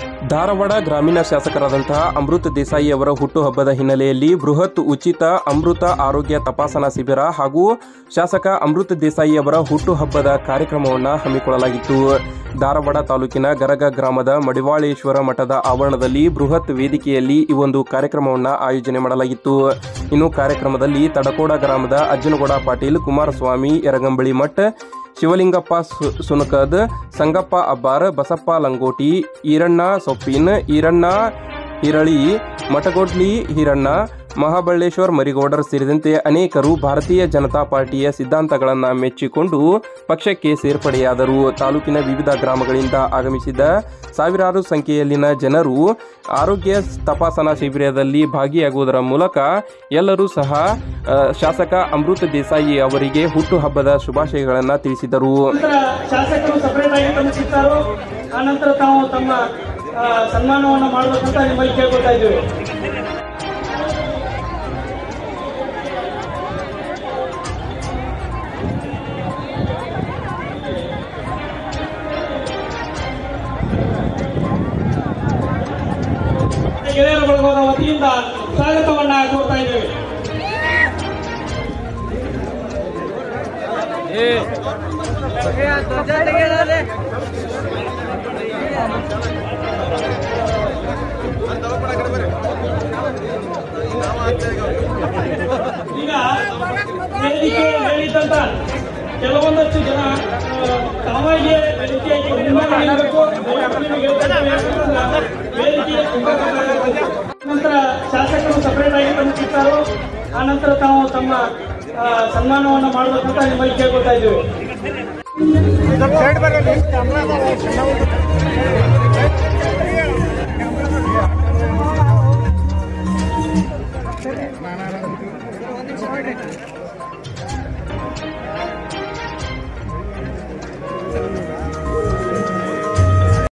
ಧಾರವಾಡ ಗ್ರಾಮೀಣ ಶಾಸಕರಾದಂತಹ ಅಮೃತ್ ದೇಸಾಯಿ ಅವರ ಹುಟ್ಟುಹಬ್ಬದ ಹಿನ್ನೆಲೆಯಲ್ಲಿ ಬೃಹತ್ ಉಚಿತ ಅಮೃತ ಆರೋಗ್ಯ ತಪಾಸಣಾ ಶಿಬಿರ ಹಾಗೂ ಶಾಸಕ ಅಮೃತ್ ದೇಸಾಯಿ ಅವರ ಹುಟ್ಟುಹಬ್ಬದ ಕಾರ್ಯಕ್ರಮವನ್ನು ಹಮ್ಮಿಕೊಳ್ಳಲಾಗಿತ್ತು ಧಾರವಾಡ ತಾಲೂಕಿನ ಗರಗ ಗ್ರಾಮದ ಮಡಿವಾಳೇಶ್ವರ ಮಠದ ಆವರಣದಲ್ಲಿ ಬೃಹತ್ ವೇದಿಕೆಯಲ್ಲಿ ಈ ಒಂದು ಕಾರ್ಯಕ್ರಮವನ್ನು ಆಯೋಜನೆ ಮಾಡಲಾಗಿತ್ತು ಇನ್ನು ಕಾರ್ಯಕ್ರಮದಲ್ಲಿ ತಡಕೋಡ ಗ್ರಾಮದ ಅಜ್ಜನಗೌಡ ಪಾಟೀಲ್ ಕುಮಾರಸ್ವಾಮಿ ಯರಗಂಬಳಿ ಮಠ್ ಶಿವಲಿಂಗಪ್ಪ ಸು ಸುನಕದ್ ಸಂಗಪ್ಪ ಅಬ್ಬಾರ್ ಬಸಪ್ಪ ಲಂಗೋಟಿ ಈರಣ್ಣ ಸೊಪ್ಪಿನ್ ಈರಣ್ಣ ಹಿರಳಿ ಮಠಗೋಡ್ಲಿ ಹಿರಣ್ಣ ಮಹಾಬಳ್ಳೇಶ್ವರ್ ಮರಿಗೌಡರ್ ಸೇರಿದಂತೆ ಅನೇಕರು ಭಾರತೀಯ ಜನತಾ ಪಾರ್ಟಿಯ ಸಿದ್ಧಾಂತಗಳನ್ನು ಮೆಚ್ಚಿಕೊಂಡು ಪಕ್ಷಕ್ಕೆ ಸೇರ್ಪಡೆಯಾದರು ತಾಲೂಕಿನ ವಿವಿಧ ಗ್ರಾಮಗಳಿಂದ ಆಗಮಿಸಿದ ಸಾವಿರಾರು ಸಂಖ್ಯೆಯಲ್ಲಿನ ಜನರು ಆರೋಗ್ಯ ತಪಾಸಣಾ ಶಿಬಿರದಲ್ಲಿ ಭಾಗಿಯಾಗುವುದರ ಮೂಲಕ ಎಲ್ಲರೂ ಸಹ ಆ, ಶಾಸಕ ಅಮೃತ್ ದೇಸಾಯಿ ಅವರಿಗೆ ಹುಟ್ಟುಹಬ್ಬದ ಶುಭಾಶಯಗಳನ್ನು ತಿಳಿಸಿದರು ನಂತರ ಶಾಸಕರು ಸಪರೇಟ್ ಆಗಿ ತಮ್ಮ ಸಿಗ್ತಾರೋ ಆ ನಂತರ ತಾವು ತಮ್ಮ ಆ, ಸನ್ಮಾನವನ್ನು ಮಾಡಬೇಕಂತ ನಿಮ್ಮಲ್ಲಿ ಕೇಳ್ಕೊತಾ ಇದ್ದೀವಿ ಗೆಳೆಯರ ಬಳಗದ ವತಿಯಿಂದ ಸ್ವಾಗತವನ್ನ ಕೋರ್ತಾ ಇದ್ದೇವೆ ಈಗ ವೇದಿಕೆ ಹೇಳಿದ್ದಂತ ಕೆಲವೊಂದಷ್ಟು ಜನ ಆ, ತಾವಾಗಿಯೇ ವೇದಿಕೆಗೆ ಮುಂದೆ ನಿಲ್ಲಬೇಕು. ದಯವಿಟ್ಟು ಹೇಳ್ತಾ ಇದ್ದೇವೆ. ಯಾಕಂದ್ರೆ ವೇದಿಕೆಗೆ ತುಂಬಾ ಕಷ್ಟ ಆಗುತ್ತೆ. ನಂತರ ಶಾಸಕರು ಸಪರೇಟ್ ಆಗಿ ತಮ್ಮ ಸಿಗ್ತಾರೋ ಆ ನಂತರ ತಾವು ತಮ್ಮ ಆ, ಸನ್ಮಾನವನ್ನು ಮಾಡಬೇಕಂತ ನಿಮ್ಮಲ್ಲಿ ಕೇಳ್ಕೊತಾ ಇದ್ದೇವೆ